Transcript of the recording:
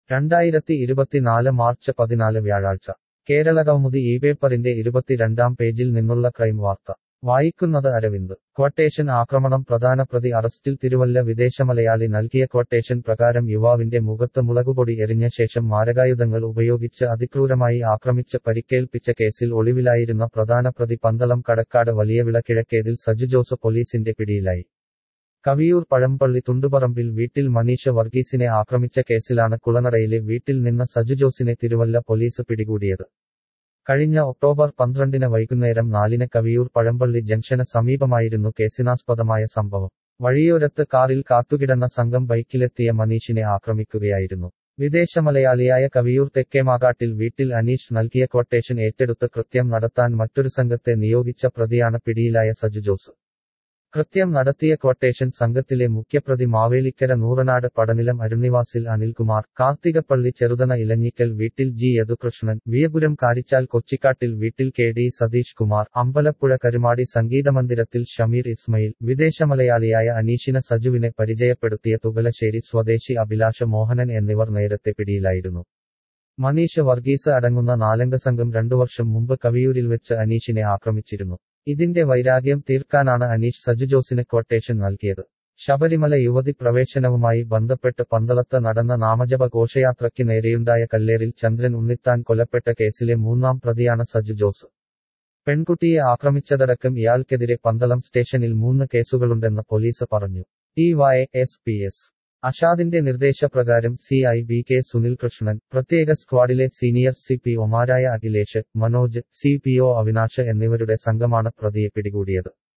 രണ്ടായിരത്തി ഇരുപത്തിനാല് മാർച്ച് പതിനാല് വ്യാഴാഴ്ച കേരളകൗമുദി ഈ പേപ്പറിന്റെ ഇരുപത്തിരണ്ടാം പേജിൽ നിന്നുള്ള ക്രൈം വാർത്ത വായിക്കുന്നത് അരവിന്ദ് ക്വട്ടേഷൻ ആക്രമണം പ്രധാന പ്രതി അറസ്റ്റിൽ തിരുവല്ല വിദേശമലയാളി നൽകിയ ക്വട്ടേഷൻ പ്രകാരം യുവാവിന്റെ മുഖത്ത് മുളകുപൊടി എറിഞ്ഞ ശേഷം മാരകായുധങ്ങൾ ഉപയോഗിച്ച് അതിക്രൂരമായി ആക്രമിച്ച് പരിക്കേൽപ്പിച്ച കേസിൽ ഒളിവിലായിരുന്ന പ്രധാന പ്രതി പന്തളം കടക്കാട് വലിയവിള കിഴക്കേതിൽ സജു ജോസ് പോലീസിന്റെ പിടിയിലായി കവിയൂർ പഴമ്പള്ളി തുണ്ടുപറമ്പിൽ വീട്ടിൽ മനീഷ വർഗീസിനെ ആക്രമിച്ച കേസിലാണ് കുളനടയിലെ വീട്ടിൽ നിന്ന് സജു ജോസിനെ തിരുവല്ല പോലീസ് പിടികൂടിയത് കഴിഞ്ഞ ഒക്ടോബർ പന്ത്രണ്ടിന് വൈകുന്നേരം നാലിന് കവിയൂർ പഴമ്പള്ളി ജംഗ്ഷന് സമീപമായിരുന്നു കേസിനാസ്പദമായ സംഭവം വഴിയോരത്ത് കാറിൽ കാത്തുകിടന്ന സംഘം ബൈക്കിലെത്തിയ മനീഷിനെ ആക്രമിക്കുകയായിരുന്നു വിദേശമലയാളിയായ കവിയൂർ തെക്കേമാകാട്ടിൽ വീട്ടിൽ അനീഷ് നൽകിയ ക്വട്ടേഷൻ ഏറ്റെടുത്ത് കൃത്യം നടത്താൻ മറ്റൊരു സംഘത്തെ നിയോഗിച്ച പ്രതിയാണ് പിടിയിലായ സജു ജോസ് കൃത്യം നടത്തിയ ക്വട്ടേഷൻ സംഘത്തിലെ മുഖ്യപ്രതി മാവേലിക്കര നൂറനാട് പടനിലം അരുണിവാസിൽ അനിൽകുമാർ കാർത്തികപ്പള്ളി ചെറുതന ഇലഞ്ഞിക്കൽ വീട്ടിൽ ജി യദുകൃഷ്ണൻ വിയപുരം കാരിച്ചാൽ കൊച്ചിക്കാട്ടിൽ വീട്ടിൽ കെ ഡി സതീഷ് കുമാർ അമ്പലപ്പുഴ കരുമാടി സംഗീതമന്ദിരത്തിൽ ഷമീർ ഇസ്മയിൽ വിദേശമലയാളിയായ അനീഷിന സജുവിനെ പരിചയപ്പെടുത്തിയ തുകലശ്ശേരി സ്വദേശി അഭിലാഷ മോഹനൻ എന്നിവർ നേരത്തെ പിടിയിലായിരുന്നു മനീഷ് വർഗീസ് അടങ്ങുന്ന നാലംഗ സംഘം രണ്ടു വർഷം മുമ്പ് കവിയൂരിൽ വെച്ച് അനീഷിനെ ആക്രമിച്ചിരുന്നു ഇതിന്റെ വൈരാഗ്യം തീർക്കാനാണ് അനീഷ് സജു ജോസിന് ക്വട്ടേഷൻ നൽകിയത് ശബരിമല യുവതി പ്രവേശനവുമായി ബന്ധപ്പെട്ട് പന്തളത്ത് നടന്ന നാമജപ ഘോഷയാത്രയ്ക്ക് നേരെയുണ്ടായ കല്ലേറിൽ ചന്ദ്രൻ ഉണ്ണിത്താൻ കൊലപ്പെട്ട കേസിലെ മൂന്നാം പ്രതിയാണ് സജു ജോസ് പെൺകുട്ടിയെ ആക്രമിച്ചതടക്കം ഇയാൾക്കെതിരെ പന്തളം സ്റ്റേഷനിൽ മൂന്ന് കേസുകളുണ്ടെന്ന് പോലീസ് പറഞ്ഞു D Y S P S അഷാദിന്റെ നിർദ്ദേശപ്രകാരം C I B K Sunil Krishnan പ്രത്യേക സ്ക്വാഡിലെ സീനിയർ സി പി ഒമാരായ Akhilesh Manoj C P O Avinash എന്നിവരുടെ സംഘമാണ് പ്രതിയെ പിടികൂടിയത്